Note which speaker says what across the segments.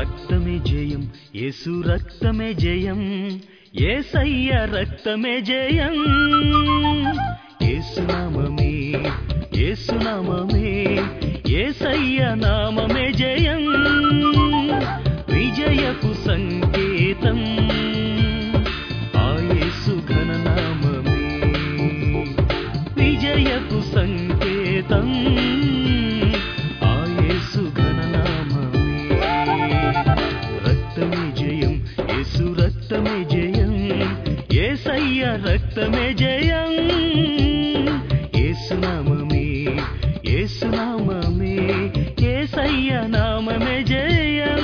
Speaker 1: రక్తమే జయం యేసు రక్తమే జయం ఏసయ్య రక్తమే జయం ఏసునామమే ఏసునామమే ఏసయ్య నామమే జయం విజయపు సంకేతం ఆ యేసు ఘననామమే విజయపు సంకేతం ఆ యేసు ఘననామమే రక్తమే జయం యేసు రక్తమే జయం ఏసయ్య రక్తమే జయం ఏసునామమే ఏసునామమే ఏసయ్య నామమే జయం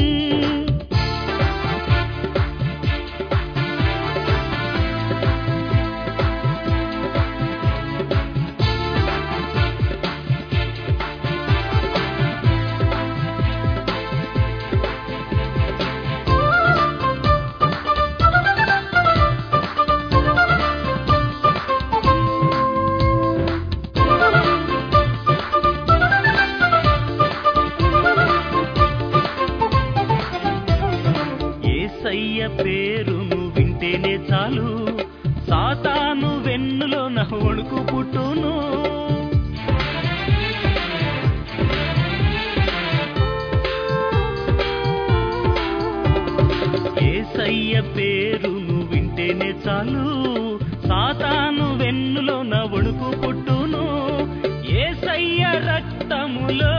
Speaker 1: ఏసయ్య పేరును వింటేనే చాలు సాతాను వెన్నులో నా వణుకు పుట్టును ఏసయ్య పేరును వింటేనే చాలు సాతాను వెన్నులో నా వణుకు పుట్టును ఏసయ్య రక్తములో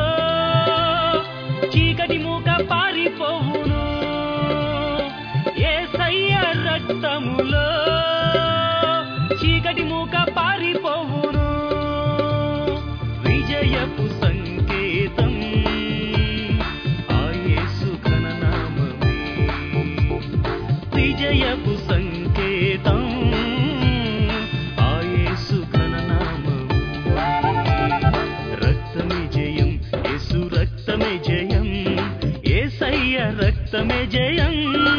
Speaker 1: చీకటి మూక పారిపోవును ఏసయ్య రక్తములో చీకటి మూక పారిపోవును విజయపు సంకేతం ఆ యేసు ఘననామమే విజయపు సంకేతం ఆ యేసు ఘననామమే రక్తమే జయం యేసు రక్తమే జయం ఏసయ్య రక్తమే జయం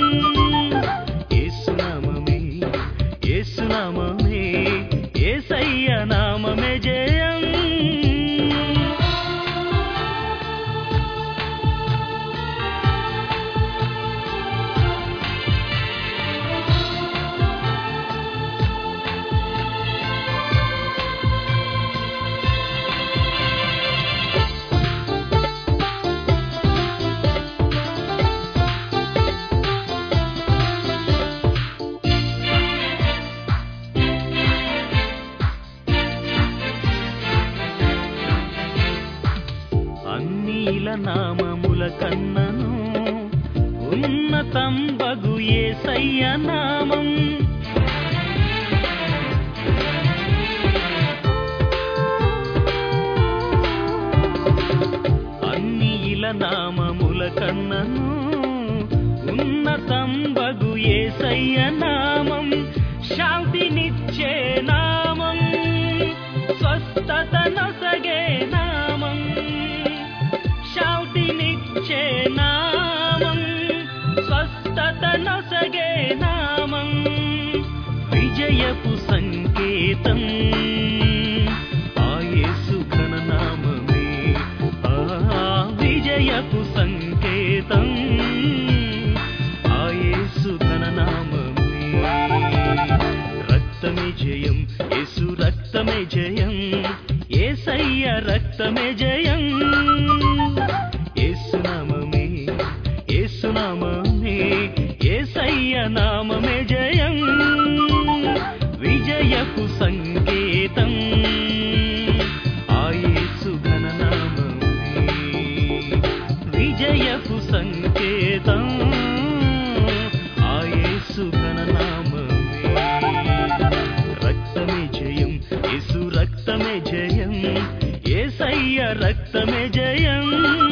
Speaker 1: ఏసునామమే ఏసునామమే ఏసయ్య నామమే జయం అన్నీల నామముల కన్నను ఉన్నతం బగు ఏసయ్య నామం అన్నీల నామముల కన్నను ఉన్నతం బగు ఏసయ్య నామం శాంతినిచ్చే నామం స్వస్థత నొసగే నామం శాంతినిచ్చే నామం స్వస్థత నొసగే నామం విజయపు సంకేతం ఆ యేసు ఘననామమే ఆ విజయపు సంకేతం ఆ యేసు ఘననామమే రక్తమే జయం యేసు రక్తమే జయం ఏసయ్య రక్తమే జయం ఏసునామమే ఏసునామమే ఏసయ్య నామమే జయం విజయపు సంకేతం ఆ యేసు ఘననామమే విజయపు సంకేతం ఆ యేసు ఘననామమే రక్తమే జయం యేసు రక్తమే జయం ఏసయ్య రక్తమే జయం